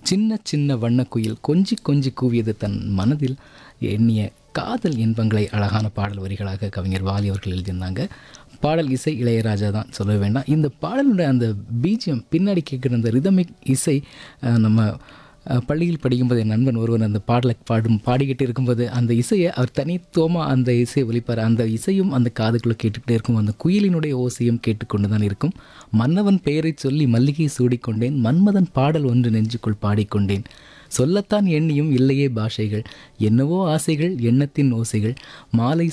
சின்ன சின்ன வண்ணக்குயில் கொஞ்சி கொஞ்சி கூவியது தன் மனதில் எண்ணிய காதல் இன்பங்களை அழகான பாடல் வரிகளாக கவிஞர் வாலி அவர்கள் எழுதியிருந்தாங்க பாடல் இசை இளையராஜா தான் சொல்ல வேண்டாம் இந்த பாடலுடைய அந்த பீஜியம் பின்னாடி கேட்குற அந்த ரிதமிக் இசை அஹ், நம்ம அஹ், பள்ளியில் படிக்கும்போது என் நண்பன் ஒருவன் அந்த பாடலை பாடும் பாடிக்கிட்டு இருக்கும்போது அந்த இசையை அவர் தனித்துவமாக அந்த இசையை ஒலிப்பார் அந்த இசையும் அந்த காதுக்குள்ளே கேட்டுக்கிட்டே இருக்கும் அந்த குயிலினுடைய ஓசையும் கேட்டுக்கொண்டு தான் இருக்கும் மன்னவன் பெயரை சொல்லி மல்லிகை சூடிக்கொண்டேன் மன்மதன் பாடல் ஒன்று நெஞ்சுக்குள் பாடிக்கொண்டேன் சொல்லத்தான் எண்ணியும் இல்லையே பாஷைகள் என்னவோ ஆசைகள் எண்ணத்தின் ஓசைகள் மாலை